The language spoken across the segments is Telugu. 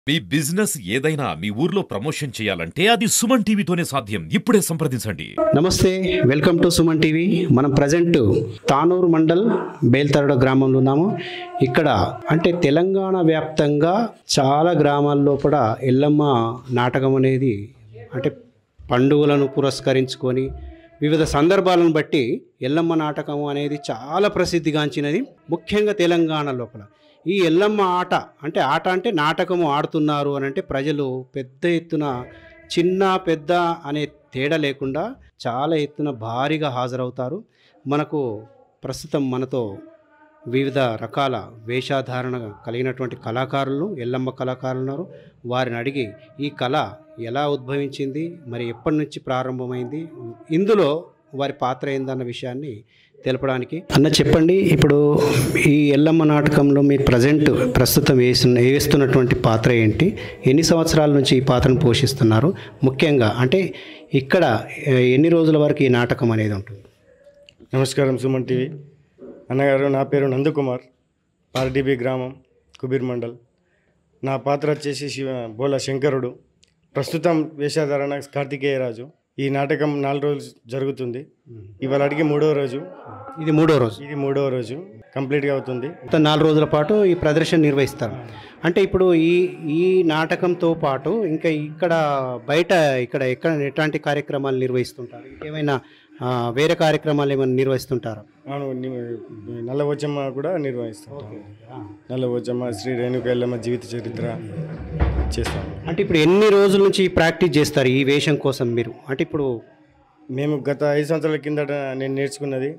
మీ బిజినెస్ ఏదైనా మీ ఊర్లో ప్రమోషన్ చేయాలంటే అది సుమన్ టీవీతోనే సాధ్యం ఇప్పుడే సంప్రదించండి నమస్తే వెల్కమ్ టు సుమన్ టీవీ మనం ప్రజెంట్ తానూరు మండల్ బేల్తరడ గ్రామంలో ఉన్నాము ఇక్కడ అంటే తెలంగాణ వ్యాప్తంగా చాలా గ్రామాల్లో కూడా ఎల్లమ్మ నాటకం అనేది అంటే పండుగలను పురస్కరించుకొని వివిధ సందర్భాలను బట్టి ఎల్లమ్మ నాటకం అనేది చాలా ప్రసిద్ధిగాంచినది ముఖ్యంగా తెలంగాణ లోపల ఈ ఎల్లమ్మ ఆట అంటే ఆట అంటే నాటకము ఆడుతున్నారు అని అంటే ప్రజలు పెద్ద ఎత్తున చిన్న పెద్ద అనే తేడా లేకుండా చాలా ఎత్తున భారీగా హాజరవుతారు మనకు ప్రస్తుతం మనతో వివిధ రకాల వేషధారణ కలిగినటువంటి కళాకారులు ఎల్లమ్మ కళాకారులు ఉన్నారు వారిని అడిగి ఈ కళ ఎలా ఉద్భవించింది మరి ఎప్పటి నుంచి ప్రారంభమైంది ఇందులో వారి పాత్ర ఏందన్న విషయాన్ని తెలపడానికి అన్న చెప్పండి ఇప్పుడు ఈ ఎల్లమ్మ నాటకంలో మీరు ప్రజెంట్ ప్రస్తుతం వేస్తున్న వేస్తున్నటువంటి పాత్ర ఏంటి ఎన్ని సంవత్సరాల నుంచి ఈ పాత్రను పోషిస్తున్నారు ముఖ్యంగా అంటే ఇక్కడ ఏ, ఎన్ని రోజుల వరకు ఈ నాటకం అనేది ఉంటుంది నమస్కారం సుమన్ టీవీ అన్నగారు నా పేరు నందకుమార్ పార్డీబీ గ్రామం కుబీర్ మండల్ నా పాత్ర వచ్చేసి శివ బోల శంకరుడు ప్రస్తుతం వేషధారణ కార్తికేయరాజు ఈ నాటకం నాలుగు రోజులు జరుగుతుంది ఇవాళ అడిగి మూడో రోజు ఇది మూడో రోజు ఇది మూడో రోజు కంప్లీట్గా అవుతుంది మొత్తం నాలుగు రోజుల పాటు ఈ ప్రదర్శన నిర్వహిస్తారు అంటే ఇప్పుడు ఈ ఈ నాటకంతో పాటు ఇంకా ఇక్కడ బయట ఇక్కడ ఎక్కడ ఎట్లాంటి కార్యక్రమాలు నిర్వహిస్తుంటారు ఇంకేమైనా ఆ, వేరే కార్యక్రమాలు ఏమైనా నిర్వహిస్తుంటారా అవును ని- నల్లవచ్చమ్మ కూడా నిర్వహిస్తుంటాం నల్లవచ్చమ్మ శ్రీ రేణుక ఎల్లమ్మ జీవిత చరిత్ర చేస్తాము అంటే ఇప్పుడు ఎన్ని రోజుల నుంచి ప్రాక్టీస్ చేస్తారు ఈ వేషం కోసం మీరు అంటే ఇప్పుడు మేము గత ఐదు సంవత్సరాల కిందట నేను నేర్చుకున్నది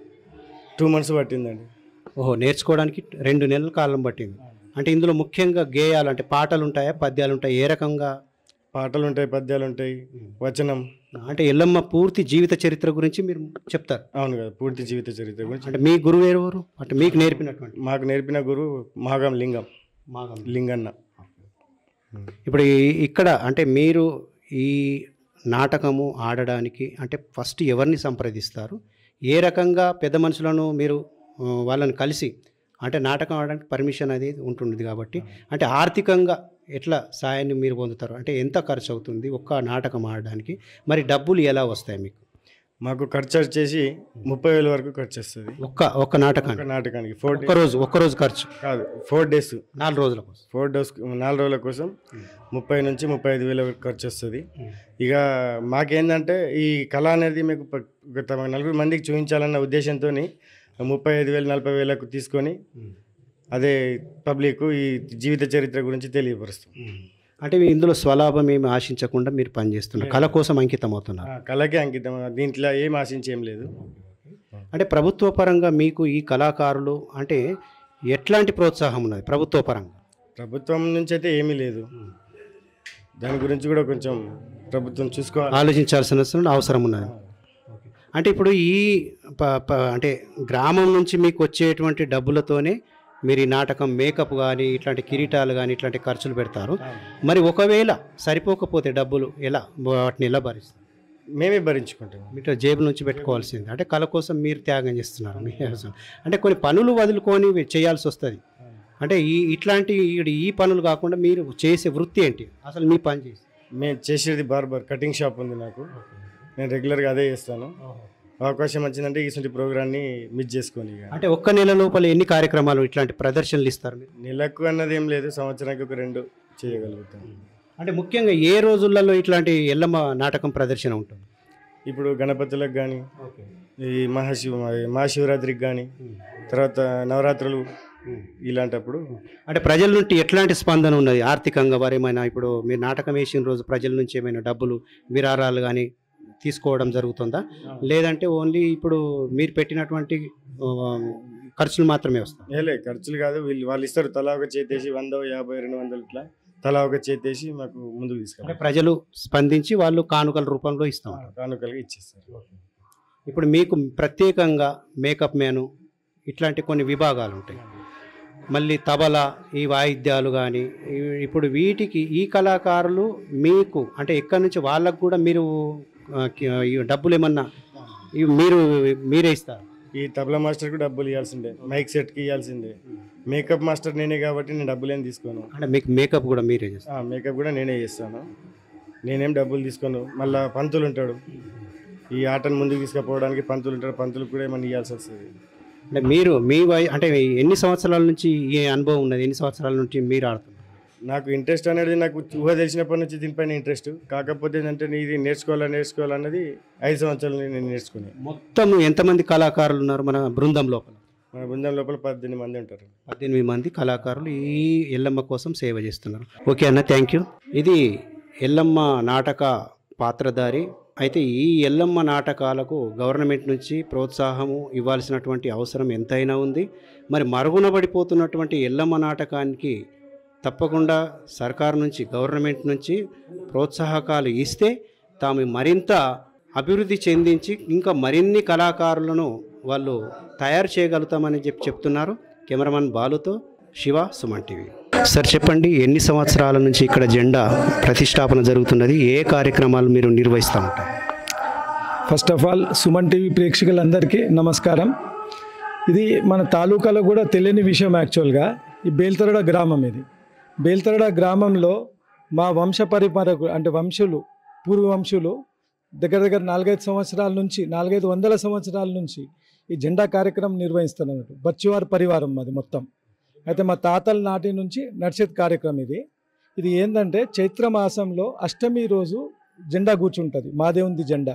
టూ మంత్స్ పట్టిందండి ఓహో నేర్చుకోవడానికి రెండు నెలల కాలం పట్టింది అంటే ఇందులో ముఖ్యంగా గేయాలు అంటే పాటలు ఉంటాయా పద్యాలు ఉంటాయి ఏ రకంగా పాటలు ఉంటాయి పద్యాలు ఉంటాయి వచనం అంటే ఎల్లమ్మ పూర్తి జీవిత చరిత్ర గురించి మీరు చెప్తారు అవును కదా పూర్తి జీవిత చరిత్ర గురించి అంటే మీ గురువు ఎవరు అంటే మీకు నేర్పినటువంటి మాకు నేర్పిన గురువు మాగం లింగం మాగం లింగన్న ఇప్పుడు ఈ- ఇక్కడ అంటే మీరు ఈ నాటకము ఆడడానికి అంటే ఫస్ట్ ఎవరిని సంప్రదిస్తారు ఏ రకంగా పెద్ద మనుషులను మీరు ఆ, వాళ్ళని కలిసి అంటే నాటకం ఆడడానికి పర్మిషన్ అనేది ఉంటుంది కాబట్టి అంటే ఆర్థికంగా ఎట్లా సాయాన్ని మీరు పొందుతారు అంటే ఎంత ఖర్చు అవుతుంది ఒక్క నాటకం ఆడడానికి మరి డబ్బులు ఎలా వస్తాయి మీకు మాకు ఖర్చు వచ్చేసి ముప్పై వేల వరకు ఖర్చు వస్తుంది ఒక్క ఒక్క నాటకానికి ఒక నాటకానికి ఫోర్ ఒక్క రోజు ఒక్క రోజు ఖర్చు కాదు ఫోర్ డేస్ నాలుగు రోజుల కోసం ఫోర్ డేస్ నాలుగు రోజుల కోసం ముప్పై నుంచి ముప్పై ఐదు వేల వరకు ఖర్చు వస్తుంది ఇక మాకేందంటే ఈ కళ అనేది మీకు ప- ఒక తమ నలుగురు మందికి చూపించాలన్న ఉద్దేశంతో ముప్పై ఐదు వేలు నలభై వేలకు తీసుకొని అదే పబ్లిక్ ఈ జీవిత చరిత్ర గురించి తెలియపరుస్తాం అంటే ఇందులో స్వలాభం ఏమి ఆశించకుండా మీరు పనిచేస్తున్నారు కళ కోసం అంకితం అవుతున్నారు ఆ కళకే అంకితం దీంట్లో ఏం ఆశించేం లేదు అంటే ప్రభుత్వ పరంగా మీకు ఈ కళాకారులు అంటే ఎట్లాంటి ప్రోత్సాహం ఉన్నది ప్రభుత్వ పరంగా ప్రభుత్వం నుంచి అయితే ఏమీ లేదు దాని గురించి కూడా కొంచెం ప్రభుత్వం చూసుకోవాలి ఆలోచించాల్సిన అవసరం ఉన్నది అంటే ఇప్పుడు ఈ ప- ప- అంటే గ్రామం నుంచి మీకు వచ్చేటువంటి డబ్బులతోనే మీరు ఈ నాటకం మేకప్ కానీ ఇట్లాంటి కిరీటాలు కానీ ఇట్లాంటి ఖర్చులు పెడతారు మరి ఒకవేళ సరిపోకపోతే డబ్బులు ఎలా వాటిని ఎలా భరిస్తారు మేమే భరించుకుంటాం మీరు జేబు నుంచి పెట్టుకోవాల్సింది అంటే కళ కోసం మీరు త్యాగం చేస్తున్నారు మీ కోసం. అంటే కొన్ని పనులు వదులుకొని చేయాల్సి వస్తుంది అంటే ఈ ఇట్లాంటి ఈ- ఈ పనులు కాకుండా మీరు చేసే వృత్తి ఏంటి అసలు మీ పని చేసి మేము చేసేది బార్బర్ కటింగ్ షాప్ ఉంది నాకు నేను రెగ్యులర్గా అదే చేస్తాను అవకాశం వచ్చిందంటే ఇటువంటి ప్రోగ్రాన్ని మిస్ చేసుకొని ఇక అంటే ఒక్క నెల లోపల ఎన్ని కార్యక్రమాలు ఇట్లాంటి ప్రదర్శనలు ఇస్తారు మీరు నెలకు అన్నది ఏం లేదు సంవత్సరానికి ఒక రెండు చేయగలుగుతాం అంటే ముఖ్యంగా ఏ రోజులలో ఇట్లాంటి ఎల్లమ్మ నాటకం ప్రదర్శన ఉంటుంది ఇప్పుడు గణపతులకు కానీ ఈ మహాశివ మహాశివరాత్రికి కానీ తర్వాత నవరాత్రులు ఇలాంటప్పుడు అంటే ప్రజల నుండి ఎట్లాంటి స్పందన ఉన్నది ఆర్థికంగా వారు ఏమైనా ఇప్పుడు మీరు నాటకం వేసిన రోజు ప్రజల నుంచి ఏమైనా డబ్బులు విరాళాలు కానీ తీసుకోవడం జరుగుతుందా లేదంటే ఓన్లీ ఇప్పుడు మీరు పెట్టినటువంటి ఆ, ఖర్చులు మాత్రమే వస్తాయి ఏలే ఖర్చులు కాదు వీళ్ళు వాళ్ళు ఇస్తారు తలా ఒక చేతేసి వంద యాభై రెండు వందలు ఇట్లా తలా ఒక చేతేసి మాకు ముందుకు అంటే తీసుకెళ్ళి ప్రజలు స్పందించి వాళ్ళు కానుకల రూపంలో ఇస్తాం కానుకలుగా ఇచ్చేస్తారు ఇప్పుడు మీకు ప్రత్యేకంగా మేకప్ మ్యాను ఇట్లాంటి కొన్ని విభాగాలు ఉంటాయి మళ్ళీ తబలా ఈ వాయిద్యాలు కానీ ఇప్పుడు వీటికి ఈ కళాకారులు మీకు అంటే ఎక్కడి నుంచి వాళ్ళకు కూడా మీరు ఆ, కి- ఈ డబ్బులు ఏమన్నా ఇవి మీరు మీరే ఇస్తారు ఈ తబలా మాస్టర్కి డబ్బులు ఇవ్వాల్సిందే మైక్ సెట్కి ఇవ్వాల్సిందే మేకప్ మాస్టర్ నేనే కాబట్టి నేను డబ్బులు ఏం తీసుకోను అంటే మీకు మేకప్ కూడా మీరే చేస్తారు ఆ, మేకప్ కూడా నేనే చేస్తాను నేనేం డబ్బులు తీసుకోను మళ్ళీ పంతులు ఉంటాడు ఈ ఆటను ముందుకు తీసుకుపోవడానికి పంతులు ఉంటాడు పంతులకు కూడా ఏమన్నా ఇవ్వాల్సి వస్తుంది అంటే మీరు మీ వయ అంటే ఎన్ని సంవత్సరాల నుంచి ఈ అనుభవం ఉన్నది ఎన్ని సంవత్సరాల నుంచి మీరు ఆడుతున్నారు నాకు ఇంట్రెస్ట్ అనేది నాకు ఊహ తెలిసినప్పటి నుంచి దీనిపైన ఇంట్రెస్ట్ కాకపోతే ఏంటంటే నేను ఇది నేర్చుకోవాలా నేర్చుకోవాలన్నది ఐదు సంవత్సరాల నుంచి నేను నేర్చుకుని మొత్తం ఎంతమంది కళాకారులు ఉన్నారు మన బృందం లోపల మన బృందం లోపల పద్దెనిమిది మంది ఉంటారు పద్దెనిమిది మంది కళాకారులు ఈ ఎల్లమ్మ కోసం సేవ చేస్తున్నారు ఓకే అన్న థ్యాంక్ యూ ఇది ఎల్లమ్మ నాటక పాత్రధారి అయితే ఈ ఎల్లమ్మ నాటకాలకు గవర్నమెంట్ నుంచి ప్రోత్సాహము ఇవ్వాల్సినటువంటి అవసరం ఎంతైనా ఉంది మరి మరుగున పడిపోతున్నటువంటి ఎల్లమ్మ నాటకానికి తప్పకుండా సర్కారు నుంచి గవర్నమెంట్ నుంచి ప్రోత్సాహకాలు ఇస్తే తాము మరింత అభివృద్ధి చెందించి ఇంకా మరిన్ని కళాకారులను వాళ్ళు తయారు చేయగలుగుతామని చెప్పి చెప్తున్నారు కెమెరామన్ బాలుతో శివ సుమన్ టీవీ సార్ చెప్పండి ఎన్ని సంవత్సరాల నుంచి ఇక్కడ జెండా ప్రతిష్టాపన జరుగుతున్నది ఏ కార్యక్రమాలు మీరు నిర్వహిస్తూ ఉంటారు first of all Suman TV ప్రేక్షకులందరికీ నమస్కారం ఇది మన తాలూకాలో కూడా తెలియని విషయం యాక్చువల్గా ఈ బేల్తరడ గ్రామం ఇది బేల్తరడ గ్రామంలో మా వంశ పరిపాలకు అంటే వంశులు పూర్వ వంశులు దగ్గర దగ్గర నాలుగైదు సంవత్సరాల నుంచి నాలుగైదు వందల సంవత్సరాల నుంచి ఈ జెండా కార్యక్రమం నిర్వహిస్తున్నట్టు బచ్చివారి పరివారం మాది మొత్తం అయితే మా తాతల నాటి నుంచి నడిచేది కార్యక్రమం ఇది ఇది ఏంటంటే చైత్ర మాసంలో అష్టమి రోజు జెండా కూర్చుంటుంది మాదేవుంది జెండా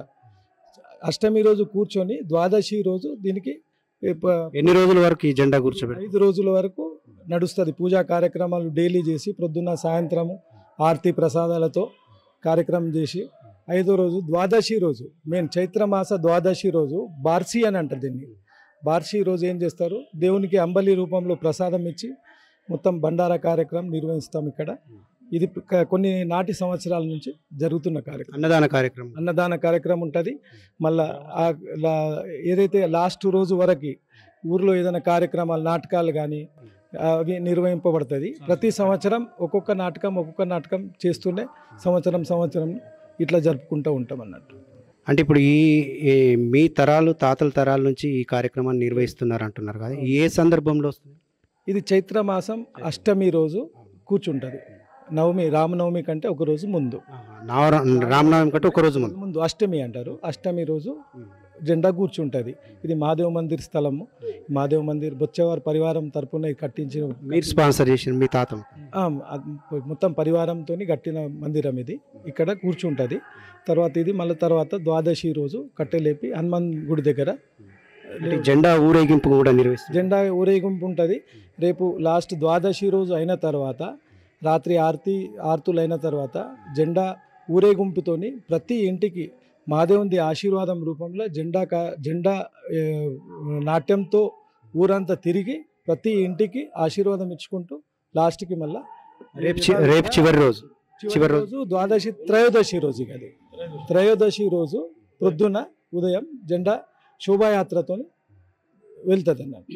అష్టమి రోజు కూర్చొని ద్వాదశి రోజు దీనికి ఏ ప- ఎన్ని రోజుల వరకు ఈ జెండా కూర్చోబెట్టి ఐదు రోజుల వరకు నడుస్తుంది పూజా కార్యక్రమాలు డైలీ చేసి ప్రొద్దున్న సాయంత్రము ఆరతి ప్రసాదాలతో కార్యక్రమం చేసి ఐదో రోజు ద్వాదశి రోజు మెయిన్ చైత్రమాస ద్వాదశి రోజు బార్సి అని అంటారు దీన్ని బార్సి రోజు ఏం చేస్తారు దేవునికి అంబలి రూపంలో ప్రసాదం ఇచ్చి మొత్తం బండారా కార్యక్రమం నిర్వహిస్తాం ఇక్కడ ఇది క- కొన్ని నాటి సంవత్సరాల నుంచి జరుగుతున్న కార్యక్రమం అన్నదాన కార్యక్రమం అన్నదాన కార్యక్రమం ఉంటుంది మళ్ళా ఆ లా- ఏదైతే లాస్ట్ రోజు వరకు ఊర్లో ఏదైనా కార్యక్రమాలు నాటకాలు కానీ అవి నిర్వహింపబడుతుంది ప్రతి సంవత్సరం ఒక్కొక్క నాటకం ఒక్కొక్క నాటకం చేస్తూనే సంవత్సరం సంవత్సరం ఇట్లా జరుపుకుంటూ ఉంటాం అన్నట్టు అంటే ఇప్పుడు ఈ ఈ మీ తరాలు తాతల తరాల నుంచి ఈ కార్యక్రమాన్ని నిర్వహిస్తున్నారు అంటున్నారు కదా ఏ సందర్భంలో వస్తుంది ఇది చైత్ర మాసం అష్టమి రోజు కూర్చుంటుంది నవమి రామనవమి కంటే ఒక రోజు ముందు నవరా రామనవమి కంటే ఒక రోజు ముందు ముందు అష్టమి అంటారు అష్టమి రోజు జెండా కూర్చుంటుంది ఇది మాదేవ్ మందిర్ స్థలము మాదేవ్ మందిర్ బొచ్చేవారి పరివారం తరపున ఇది కట్టించిన మీరు స్పాన్సర్ చేసిన మీ తాత ఆ, అది మొత్తం పరివారంతో కట్టిన మందిరం ఇది ఇక్కడ కూర్చుంటుంది తర్వాత ఇది మళ్ళీ తర్వాత ద్వాదశి రోజు కట్టెలేపి హనుమాన్ గుడి దగ్గర అంటే జెండా ఊరేగింపు కూడా నిర్వహిస్తుంది జెండా ఊరేగింపు ఉంటుంది రేపు లాస్ట్ ద్వాదశి రోజు అయిన తర్వాత రాత్రి ఆరతి ఆర్తులు అయిన తర్వాత జెండా ఊరేగింపుతోని ప్రతి ఇంటికి మాదేవుంది ఆశీర్వాదం రూపంలో జెండా కా జెండా ఏ, నాట్యంతో ఊరంతా తిరిగి ప్రతి ఇంటికి ఆశీర్వాదం ఇచ్చుకుంటూ లాస్ట్కి మళ్ళా రేపు చి- రేపు చివరి రోజు చివరి చివరి రోజు. రోజు ద్వాదశి త్రయోదశి రోజు ఇక అది త్రయోదశి రోజు ప్రొద్దున ఉదయం జెండా శోభాయాత్రతో వెళ్తుంది అన్నట్టు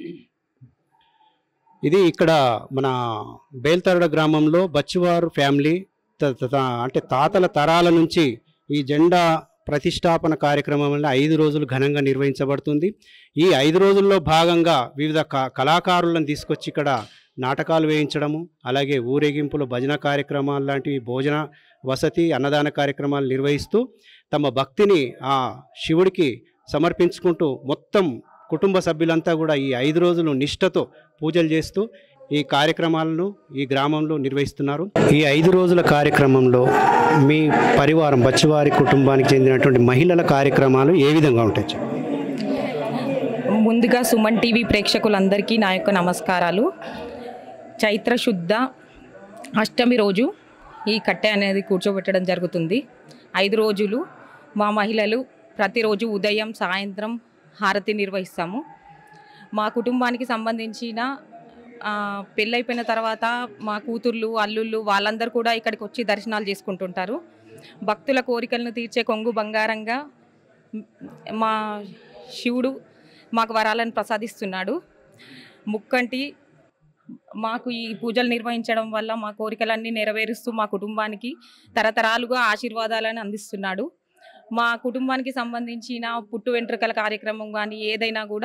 ఇది ఇక్కడ మన బేల్తరడ గ్రామంలో బచ్చివారు ఫ్యామిలీ త- త- త- అంటే తాతల తరాల నుంచి ఈ జెండా ప్రతిష్టాపన కార్యక్రమం వల్ల ఐదు రోజులు ఘనంగా నిర్వహించబడుతుంది ఈ ఐదు రోజుల్లో భాగంగా వివిధ క- కళాకారులను తీసుకొచ్చి ఇక్కడ నాటకాలు వేయించడము అలాగే ఊరేగింపులు భజన కార్యక్రమాలు లాంటివి భోజన వసతి అన్నదాన కార్యక్రమాలు నిర్వహిస్తూ తమ భక్తిని ఆ శివుడికి సమర్పించుకుంటూ మొత్తం కుటుంబ సభ్యులంతా కూడా ఈ ఐదు రోజులు నిష్ఠతో పూజలు చేస్తూ ఈ కార్యక్రమాలను ఈ గ్రామంలో నిర్వహిస్తున్నారు ఈ ఐదు రోజుల కార్యక్రమంలో మీ పరివారం బచ్చివారి కుటుంబానికి చెందినటువంటి మహిళల కార్యక్రమాలు ఏ విధంగా ఉంటాయి చెప్పండి. ముందుగా సుమన్ టీవీ ప్రేక్షకులందరికీ నా యొక్క నమస్కారాలు చైత్ర శుద్ధ అష్టమి రోజు ఈ కట్టె అనేది కూర్చోబెట్టడం జరుగుతుంది ఐదు రోజులు మా మహిళలు ప్రతిరోజు ఉదయం సాయంత్రం హారతి నిర్వహిస్తాము మా కుటుంబానికి సంబంధించిన ఆ, పెళ్ళైపోయిన తర్వాత మా కూతుర్లు అల్లుళ్ళు వాళ్ళందరూ కూడా ఇక్కడికి వచ్చి దర్శనాలు చేసుకుంటుంటారు భక్తుల కోరికలను తీర్చే కొంగు బంగారంగా మ్, మా శివుడు మాకు వరాలను ప్రసాదిస్తున్నాడు ముక్కంటి మాకు ఈ పూజలు నిర్వహించడం వల్ల మా కోరికలన్నీ నెరవేరుస్తూ మా కుటుంబానికి తరతరాలుగా ఆశీర్వాదాలను అందిస్తున్నాడు మా కుటుంబానికి సంబంధించిన పుట్టు వెంట్రుకల కార్యక్రమం కానీ ఏదైనా కూడా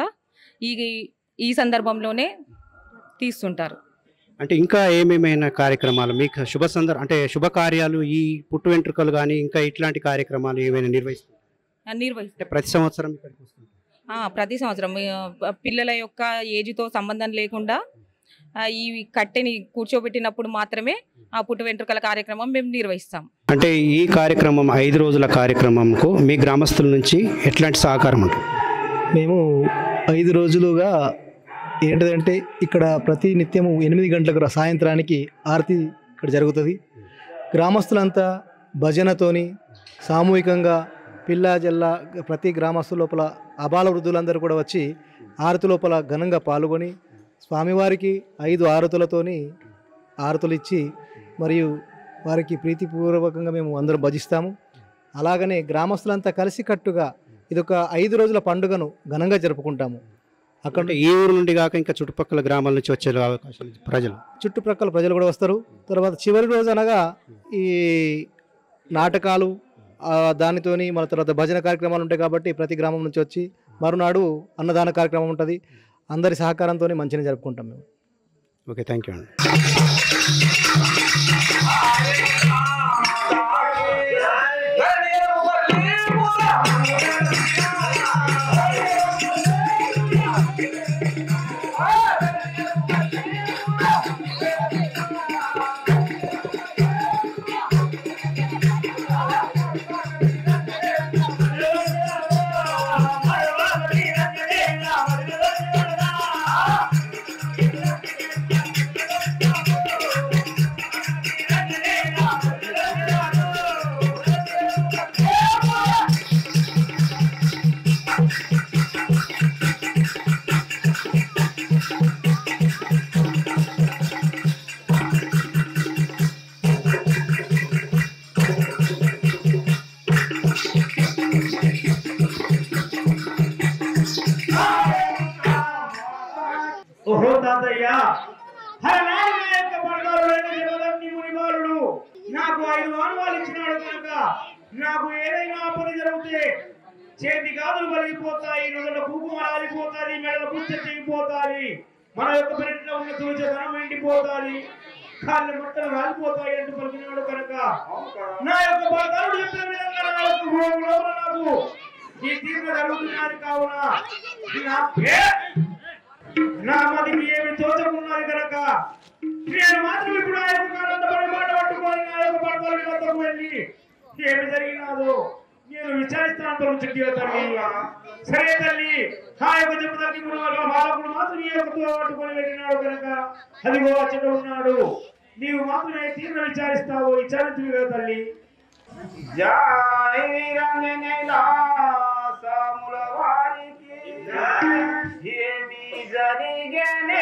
ఈ ఈ సందర్భంలోనే తీస్తుంటారు అంటే ఇంకా ఏమేమైనా కార్యక్రమాలు మీకు శుభ సందర్ అంటే శుభకార్యాలు ఈ పుట్టు వెంట్రుకలు కానీ ఇంకా ఇట్లాంటి కార్యక్రమాలు ఏమైనా నిర్వహిస్తారు నిర్వహిస్తారు అంటే ప్రతి సంవత్సరం ఇక్కడికి వస్తుంది ఆ, ప్రతి సంవత్సరం ఆ, పిల్లల యొక్క ఏజ్తో సంబంధం లేకుండా ఆ, ఈ కట్టెని కూర్చోబెట్టినప్పుడు మాత్రమే ఆ పుట్టు వెంట్రుకల కార్యక్రమం మేము నిర్వహిస్తాం అంటే ఈ కార్యక్రమం ఐదు రోజుల కార్యక్రమంకు మీ గ్రామస్తుల నుంచి ఎట్లాంటి సహకారం ఉంటుంది మేము ఐదు రోజులుగా ఏంటిదంటే ఇక్కడ ప్రతి నిత్యము ఎనిమిది గంటలకు రా- సాయంత్రానికి ఆరతి ఇక్కడ జరుగుతుంది గ్రామస్తులంతా భజనతోని సామూహికంగా పిల్ల జల్ల ప్రతి గ్రామస్తుల లోపల అబాల వృద్ధులందరూ కూడా వచ్చి ఆరతి లోపల ఘనంగా పాల్గొని స్వామివారికి ఐదు ఆరతులతోని ఆరతులు ఇచ్చి మరియు వారికి ప్రీతిపూర్వకంగా మేము అందరం భజిస్తాము అలాగనే గ్రామస్తులంతా కలిసికట్టుగా ఇదొక ఐదు రోజుల పండుగను ఘనంగా జరుపుకుంటాము అక్కడ అంటే ఈ ఊరు నుండి కాక ఇంకా చుట్టుపక్కల గ్రామాల నుంచి వచ్చే అవకాశం ఉంది ప్రజలు చుట్టుప్రక్కల ప్రజలు కూడా వస్తారు తర్వాత చివరి రోజు అనగా ఈ నాటకాలు ఆ, దానితోని మన తర్వాత భజన కార్యక్రమాలు ఉంటాయి కాబట్టి ప్రతి గ్రామం నుంచి వచ్చి మరునాడు అన్నదాన కార్యక్రమం ఉంటుంది అందరి సహకారంతో మంచిగా జరుపుకుంటాం మేము ఓకే థ్యాంక్ యూ అండి ఓహో తాతయ్య హరనాడు నా యొక్క పడగారుడైన జగదగ్ని మునివారుడు నాకు ఐదు ఆనవాలు ఇచ్చినాడు కనుక నాకు ఏదైనా పని జరిగితే చేతి గాజులు కలిగిపోతాయి నదుల కుంకుమ రాలిపోతాయి మెడల పుచ్చ తెగిపోతాయి మన యొక్క పెరట్లో ఉన్న తులచదనం ఎండిపోతాయి కాళ్ళ మట్టలు రాలిపోతాయి అంటూ పలికినాడు కనుక నా యొక్క పడగారుడు చెప్పిన విధంగా నా యొక్క గృహంలో నాకు ఈ తీర్పు జరుగుతున్నది కావున నా పే- నా మదికి ఏమి తోచకున్నది కనుక నేను మాత్రం ఇప్పుడు ఆ యొక్క ఆనందపడి మాట పట్టుకొని నా యొక్క పడతల వద్దకు వెళ్ళి ఏమి జరిగినాదో నేను విచారిస్తాను తొలగి తల్లి సరే తల్లి ఆ యొక్క చెప్పు తల్లి బాలకుడు మాత్రం ఈ యొక్క తో పట్టుకొని వెళ్ళినాడు కనుక అదిగో అచ్చట ఉన్నాడు నీవు మాత్రమే తీవ్ర విచారిస్తావు విచారించు కదా తల్లి జై వీరంజనేలా సాముల వారికి ఏమి జరిగేనే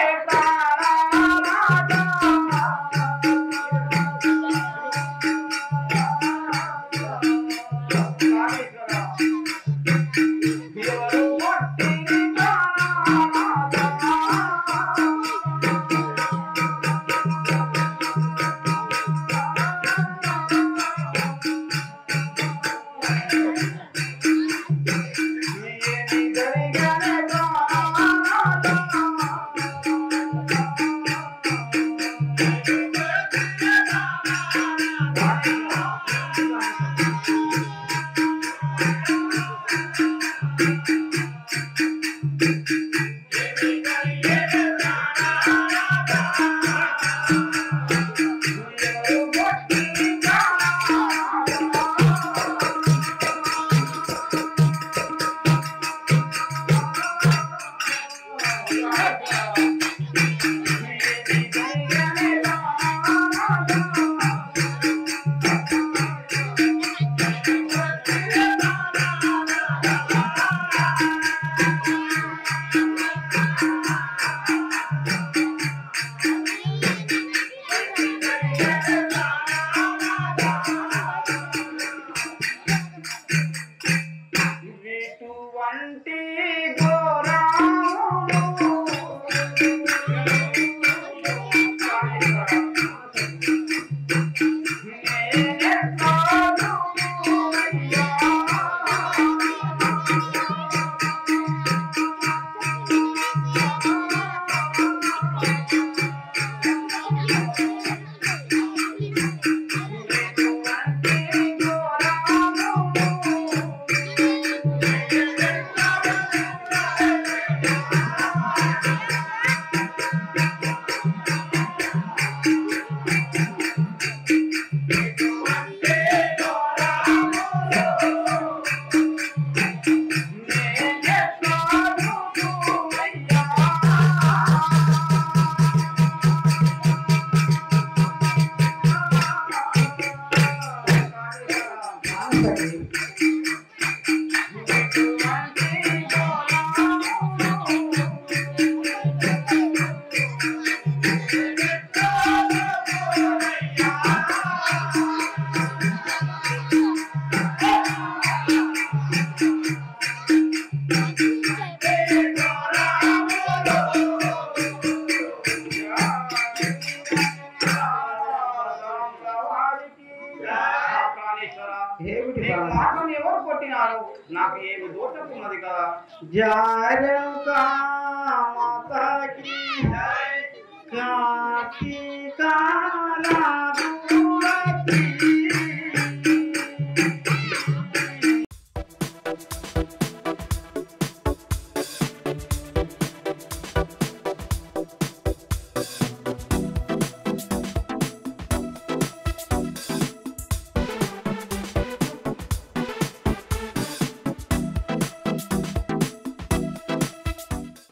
ఏమిటి నీకు బాల? మాటలు ఎవరు కొట్టినారు నాకు ఏమి దోచకున్నది కదా జయ రేణుకా మాతాకి జై కార్తీ